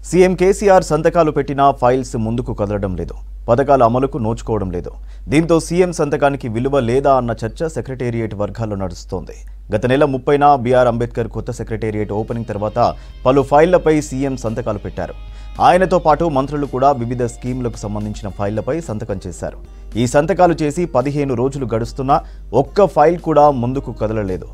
CM KCR సంతకాలు పెట్టిన files ముందుకు కదలడం లేదు పథకాల అమలుకు నోచుకోవడం లేదు దీంతో సీఎం సంతకానికి విలువ లేదా అన్న చర్చ సెక్రటేరియట్ వర్గాల్లో నడుస్తోంది గత నెల ముప్పైన బీఆర్ అంబేద్కర్ కొత్త సెక్రటేరియట్ ఓపెనింగ్ తర్వాత పలు ఫైళ్లపై సీఎం సంతకాలు పెట్టారు ఆయనతో పాటు మంత్రులు కూడా వివిధ స్కీములకు సంబంధించిన ఫైళ్లపై సంతకం చేశారు ఈ సంతకాలు చేసి పదిహేను రోజులు గడుస్తున్నా ఒక్క ఫైల్ కూడా ముందుకు కదలలేదు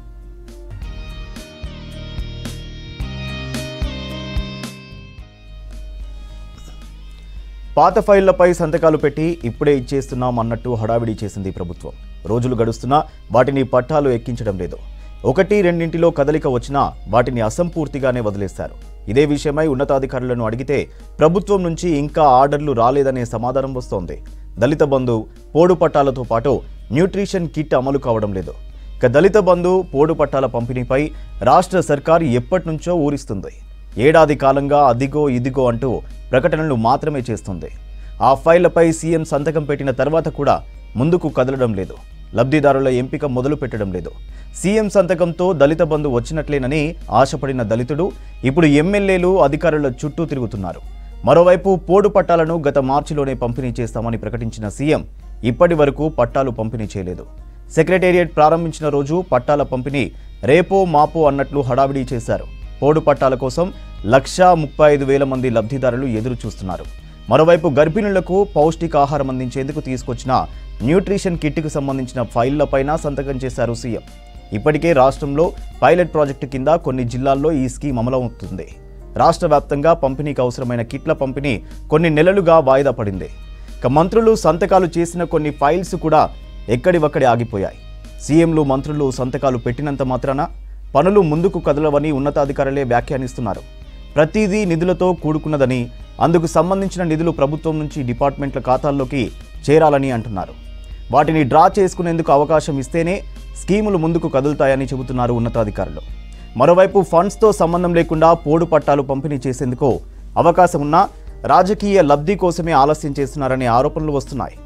పాత ఫైళ్లపై సంతకాలు పెట్టి ఇప్పుడే ఇచ్చేస్తున్నాం అన్నట్టు హడావిడి చేసింది ప్రభుత్వం రోజులు గడుస్తున్నా వాటిని పట్టాలు ఎక్కించడం లేదు ఒకటి రెండింటిలో కదలిక వచ్చినా వాటిని అసంపూర్తిగానే వదిలేశారు ఇదే విషయమై ఉన్నతాధికారులను అడిగితే ప్రభుత్వం నుంచి ఇంకా ఆర్డర్లు రాలేదనే సమాధానం వస్తోంది దళిత బంధు పోడు పట్టాలతో పాటు న్యూట్రిషన్ కిట్ అమలు కావడం లేదు ఇక దళిత బంధు పోడు పట్టాల పంపిణీపై రాష్ట్ర సర్కార్ ఎప్పటి నుంచో ఊరిస్తుంది ఏడాది కాలంగా అదిగో ఇదిగో అంటూ ప్రకటనలు మాత్రమే చేస్తుంది ఆ ఫైళ్లపై సీఎం సంతకం పెట్టిన తర్వాత కూడా ముందుకు కదలడం లేదు లబ్ధిదారుల ఎంపిక మొదలు పెట్టడం లేదు సీఎం సంతకంతో దళిత బంధు వచ్చినట్లేనని ఆశపడిన దళితుడు ఇప్పుడు ఎమ్మెల్యేలు అధికారుల చుట్టూ తిరుగుతున్నారు మరోవైపు పోడు పట్టాలను గత మార్చిలోనే పంపిణీ చేస్తామని ప్రకటించిన సీఎం ఇప్పటి వరకు పట్టాలు పంపిణీ చేయలేదు సెక్రటేరియట్ ప్రారంభించిన రోజు పట్టాల పంపిణీ రేపో మాపో అన్నట్లు హడావిడి చేశారు పోడు పట్టాల కోసం లక్షా ముప్పై ఐదు వేల మంది లబ్ధిదారులు ఎదురు చూస్తున్నారు మరోవైపు గర్భిణులకు పౌష్టికాహారం అందించేందుకు తీసుకొచ్చిన న్యూట్రిషన్ కిట్కు సంబంధించిన ఫైళ్లపైన సంతకం చేశారు సీఎం ఇప్పటికే రాష్ట్రంలో పైలట్ ప్రాజెక్టు కింద కొన్ని జిల్లాల్లో ఈ స్కీమ్ అమలవుతుంది రాష్ట్ర వ్యాప్తంగా పంపిణీకి అవసరమైన కిట్ల పంపిణీ కొన్ని నెలలుగా వాయిదా పడింది ఇక మంత్రులు సంతకాలు చేసిన కొన్ని ఫైల్స్ కూడా ఎక్కడివక్కడే ఆగిపోయాయి సీఎంలు మంత్రులు సంతకాలు పెట్టినంత మాత్రాన పనులు ముందుకు కదలవని ఉన్నతాధికారులే వ్యాఖ్యానిస్తున్నారు ప్రతిదీ నిధులతో కూడుకున్నదని అందుకు సంబంధించిన నిధులు ప్రభుత్వం నుంచి డిపార్ట్మెంట్ల ఖాతాల్లోకి చేరాలని అంటున్నారు వాటిని డ్రా చేసుకునేందుకు అవకాశం ఇస్తేనే స్కీములు ముందుకు కదులుతాయని చెబుతున్నారు ఉన్నతాధికారులు మరోవైపు ఫండ్స్తో సంబంధం లేకుండా పోడు పట్టాలు పంపిణీ చేసేందుకు అవకాశం ఉన్నా రాజకీయ లబ్ధి కోసమే ఆలస్యం చేస్తున్నారనే ఆరోపణలు వస్తున్నాయి